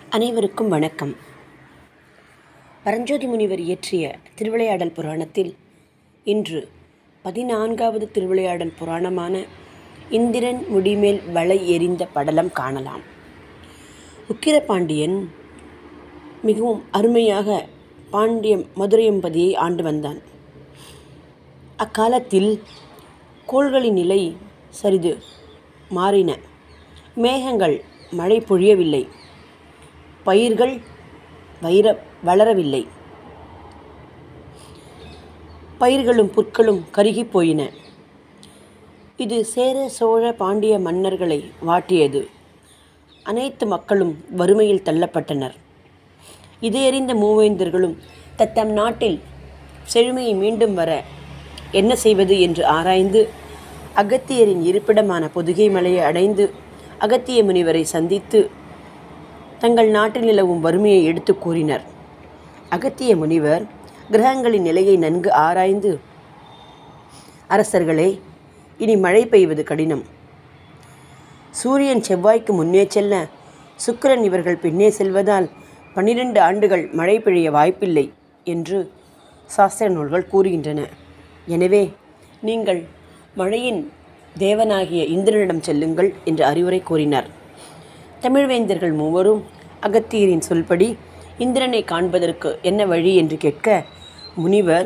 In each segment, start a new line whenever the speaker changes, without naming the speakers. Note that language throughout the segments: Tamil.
அனைவருக்கும் வணக்கம் பரஞ்சோதி முனிவர் இயற்றிய திருவிளையாடல் புராணத்தில் இன்று பதினான்காவது திருவிளையாடல் புராணமான இந்திரன் முடிமேல் வளை எறிந்த படலம் காணலாம் உக்கிரபாண்டியன் மிகவும் அருமையாக பாண்டியம் மதுரையம்பதியை ஆண்டு வந்தான் அக்காலத்தில் கோள்களின் நிலை சரிது மாறின மேகங்கள் மழை பொழியவில்லை பயிர்கள் வைர வளரவில்லை பயிர்களும் புற்களும் கருகிப் போயின இது சேர சோழ பாண்டிய மன்னர்களை வாட்டியது அனைத்து மக்களும் வறுமையில் தள்ளப்பட்டனர் இதையறிந்த மூவேந்தர்களும் தத்தம் நாட்டில் செழுமையை மீண்டும் வர என்ன செய்வது என்று ஆராய்ந்து அகத்தியரின் இருப்பிடமான பொதுகை மலையை அடைந்து அகத்திய முனிவரை சந்தித்து தங்கள் நாட்டில் நிலவும் வறுமையை எடுத்து கூறினர் அகத்திய முனிவர் கிரகங்களின் நிலையை நன்கு ஆராய்ந்து அரசர்களே இனி மழை பெய்வது கடினம் சூரியன் செவ்வாய்க்கு முன்னே செல்ல சுக்கிரன் இவர்கள் பின்னே செல்வதால் பன்னிரண்டு ஆண்டுகள் மழை பெய்ய வாய்ப்பில்லை என்று சாஸ்திர நூல்கள் கூறுகின்றன எனவே நீங்கள் மழையின் தேவனாகிய இந்திரனிடம் செல்லுங்கள் என்று அறிவுரை கூறினார் தமிழ்வேந்தர்கள் மூவரும் அகத்தியரின் சொல்படி இந்திரனை காண்பதற்கு என்ன வழி என்று கேட்க முனிவர்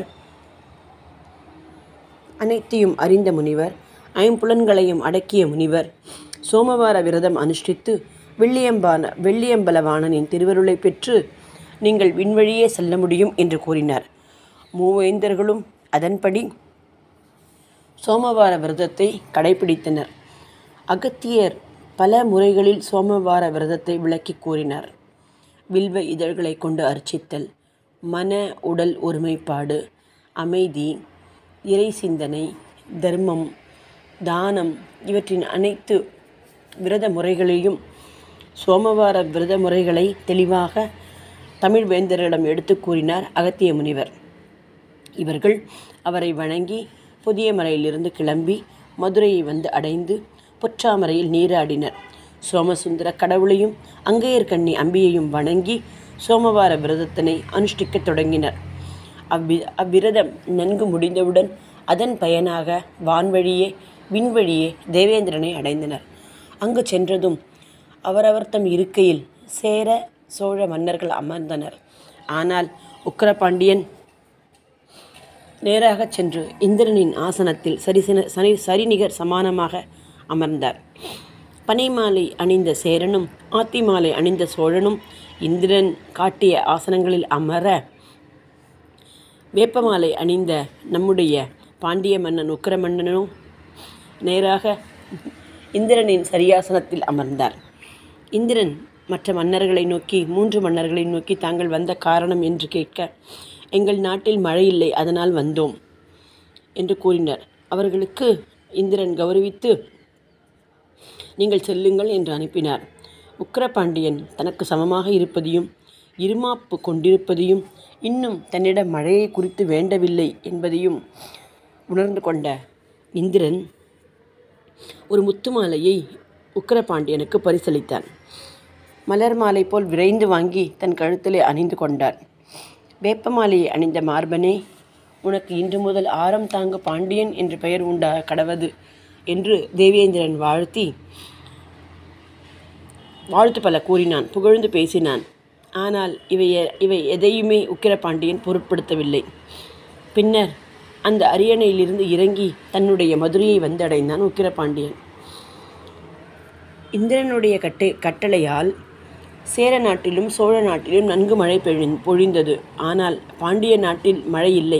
அனைத்தையும் அறிந்த முனிவர் ஐம்புலன்களையும் அடக்கிய முனிவர் சோமவார விரதம் அனுஷ்டித்து வெள்ளியம்பான வெள்ளியம்பலவாணனின் திருவருளை பெற்று நீங்கள் விண்வழியே செல்ல முடியும் என்று கூறினார் மூவேந்தர்களும் அதன்படி சோமவார விரதத்தை கடைபிடித்தனர் அகத்தியர் பல முறைகளில் சோமவார விரதத்தை விளக்கி கூறினார் வில்வ இதழ்களை கொண்டு அர்ச்சித்தல் மன உடல் ஒருமைப்பாடு அமைதி இறை சிந்தனை தர்மம் தானம் இவற்றின் அனைத்து விரத முறைகளையும் சோமவார விரத முறைகளை தெளிவாக தமிழ் வேந்தரிடம் எடுத்து கூறினார் அகத்திய முனிவர் இவர்கள் அவரை வணங்கி புதிய மலையிலிருந்து கிளம்பி மதுரையை வந்து அடைந்து பொற்றாமரையில் நீராடினர் சோமசுந்தர கடவுளையும் அங்கையர்கண்ணி அம்பியையும் வணங்கி சோமவார விரதத்தினை அனுஷ்டிக்கத் தொடங்கினர் அவ்வி அவ்விரதம் நன்கு முடிந்தவுடன் அதன் பயனாக வான்வழியே விண்வழியே தேவேந்திரனை அடைந்தனர் அங்கு சென்றதும் அவரவர் தம் இருக்கையில் சேர சோழ மன்னர்கள் அமர்ந்தனர் ஆனால் உக்கிரபாண்டியன் நேராக சென்று இந்திரனின் ஆசனத்தில் சரிசன சனி சரிநிகர் சமானமாக அமர்ந்தார் பனைமாலை அணிந்த சேரனும் ஆத்திமாலை அணிந்த சோழனும் இந்திரன் காட்டிய ஆசனங்களில் அமர வேப்பமாலை அணிந்த நம்முடைய பாண்டிய மன்னன் உக்கிரமன்னனும் நேராக இந்திரனின் சரியாசனத்தில் அமர்ந்தார் இந்திரன் மற்ற மன்னர்களை நோக்கி மூன்று மன்னர்களை நோக்கி தாங்கள் வந்த காரணம் என்று கேட்க எங்கள் நாட்டில் மழை இல்லை அதனால் வந்தோம் என்று கூறினர் அவர்களுக்கு இந்திரன் கௌரவித்து நீங்கள் செல்லுங்கள் என்று அனுப்பினார் உக்கிரபாண்டியன் தனக்கு சமமாக இருப்பதையும் இருமாப்பு கொண்டிருப்பதையும் இன்னும் தன்னிடம் மழையை குறித்து வேண்டவில்லை என்பதையும் உணர்ந்து கொண்ட இந்திரன் ஒரு முத்து மாலையை உக்கிரபாண்டியனுக்கு பரிசளித்தான் மலர் மாலை போல் விரைந்து வாங்கி தன் கழுத்திலே அணிந்து கொண்டார் வேப்பமாலையை அணிந்த மார்பனே உனக்கு இன்று முதல் ஆரம் தாங்க பாண்டியன் என்று பெயர் உண்டா கடவது என்று தேவேந்திரன் வாழ்த்தி வாழ்த்து பல கூறினான் புகழ்ந்து பேசினான் ஆனால் இவை இவை எதையுமே உக்கிரபாண்டியன் பொருட்படுத்தவில்லை பின்னர் அந்த அரியணையிலிருந்து இறங்கி தன்னுடைய மதுரையை வந்தடைந்தான் உக்கிரபாண்டியன் இந்திரனுடைய கட்டை கட்டளையால் சேர நாட்டிலும் சோழ நாட்டிலும் நன்கு மழை பெழி பொழிந்தது ஆனால் பாண்டிய நாட்டில் மழை இல்லை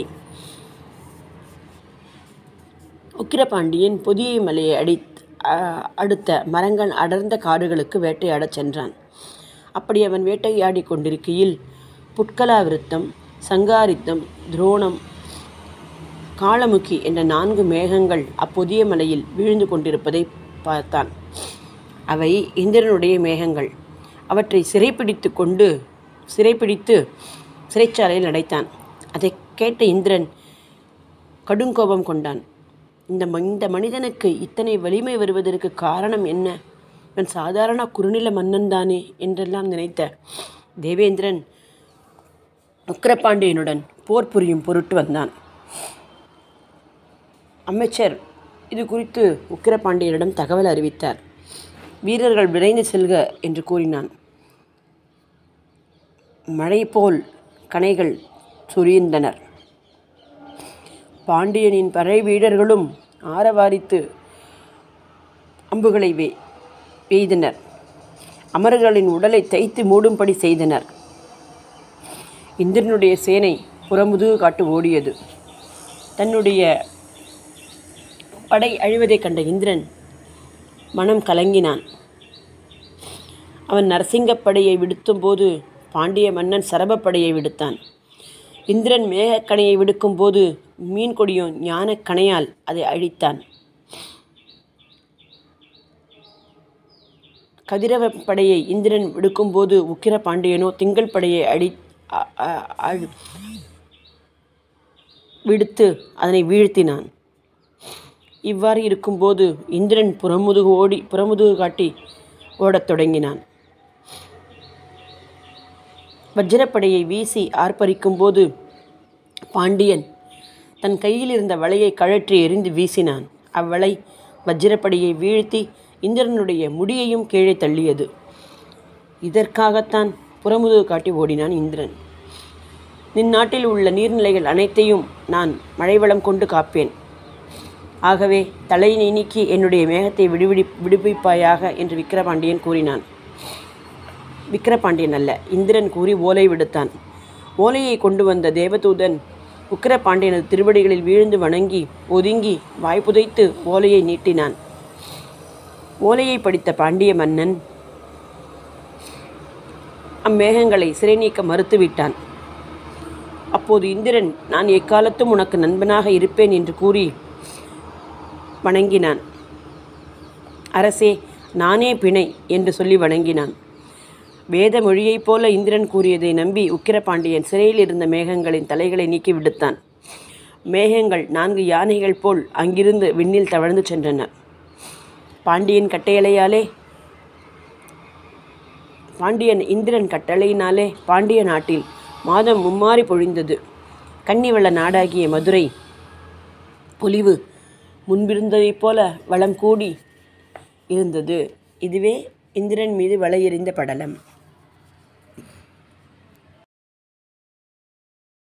உக்கிரபாண்டியன் புதிய மலையை அடி அடுத்த மரங்கள் அடர்ந்த காடுகளுக்கு வேட்டையாடச் சென்றான் அப்படி அவன் வேட்டையாடி கொண்டிருக்கையில் புட்கலா விருத்தம் சங்காரித்தம் துரோணம் காளமுகி என்ற நான்கு மேகங்கள் அப்புதிய மலையில் வீழ்ந்து கொண்டிருப்பதை பார்த்தான் அவை இந்திரனுடைய மேகங்கள் அவற்றை சிறைப்பிடித்து கொண்டு சிறைப்பிடித்து சிறைச்சாலையில் அடைத்தான் அதை கேட்ட இந்திரன் கடுங்கோபம் கொண்டான் இந்த ம- இந்த மனிதனுக்கு இத்தனை வலிமை வருவதற்கு காரணம் என்ன இவன் சாதாரண குறுநில மன்னன் தானே என்றெல்லாம் நினைத்த தேவேந்திரன் உக்கிரபாண்டியனுடன் போர் புரியும் பொருட்டு வந்தான் அமைச்சர் இது குறித்து உக்கிரபாண்டியனிடம் தகவல் அறிவித்தார் வீரர்கள் விரைந்து செல்க என்று கூறினான் மழை போல் கணைகள் சொரிந்தனர் பாண்டியனின் படை வீரர்களும் ஆரவாரித்து அம்புகளை வே பெய்தனர் அமரர்களின் உடலை தைத்து மூடும்படி செய்தனர் இந்திரனுடைய சேனை புறமுதுகு காட்டு ஓடியது தன்னுடைய படை அழிவதைக் கண்ட இந்திரன் மனம் கலங்கினான் அவன் நரசிங்கப்படையை விடுத்தும்போது பாண்டிய மன்னன் சரபப்படையை விடுத்தான் இந்திரன் மேகக்கணையை விடுக்கும்போது மீன்கொடியோன் ஞானக் கணையால் அதை அழித்தான் கதிரவ படையை இந்திரன் விடுக்கும்போது உக்கிர பாண்டியனோ திங்கள் படையை அடி அ- அ- அழ்- விடுத்து அதனை வீழ்த்தினான் இவ்வாறு இருக்கும்போது இந்திரன் புறமுதுகு ஓடி புறமுதுகு காட்டி ஓடத் தொடங்கினான் வஜ்ரப்படையை வீசி ஆர்ப்பரிக்கும்போது பாண்டியன் தன் கையில் இருந்த வலையை கழற்றி எறிந்து வீசினான் அவ்வலை வஜ்ரப்படையை வீழ்த்தி இந்திரனுடைய முடியையும் கீழே தள்ளியது இதற்காகத்தான் புறமுதுகு காட்டி ஓடினான் இந்திரன் நின் நாட்டில் உள்ள நீர்நிலைகள் அனைத்தையும் நான் மழைவளம் கொண்டு காப்பேன் ஆகவே தலையினை நீக்கி என்னுடைய மேகத்தை விடுவிடி விடுவிப்பாயாக என்று விக்கிரபாண்டியன் கூறினான் விக்கிரபாண்டியன் அல்ல இந்திரன் கூறி ஓலை விடுத்தான் ஓலையை கொண்டு வந்த தேவதூதன் உக்கிரபாண்டியனது திருவடிகளில் வீழ்ந்து வணங்கி ஒதுங்கி வாய்ப்புதைத்து ஓலையை நீட்டினான் ஓலையை படித்த பாண்டிய மன்னன் அம்மேகங்களை சிறை நீக்க மறுத்துவிட்டான் அப்போது இந்திரன் நான் எக்காலத்தும் உனக்கு நண்பனாக இருப்பேன் என்று கூறி வணங்கினான் அரசே நானே பிணை என்று சொல்லி வணங்கினான் வேத மொழியைப் போல இந்திரன் கூறியதை நம்பி உக்கிரபாண்டியன் சிறையில் இருந்த மேகங்களின் தலைகளை நீக்கி விடுத்தான் மேகங்கள் நான்கு யானைகள் போல் அங்கிருந்து விண்ணில் தவழ்ந்து சென்றன பாண்டியன் கட்டையலையாலே பாண்டியன் இந்திரன் கட்டளையினாலே பாண்டிய நாட்டில் மாதம் மும்மாறி பொழிந்தது கன்னிவள நாடாகிய மதுரை பொலிவு முன்பிருந்ததைப் போல வளம் கூடி இருந்தது இதுவே இந்திரன் மீது வலை எறிந்த படலம்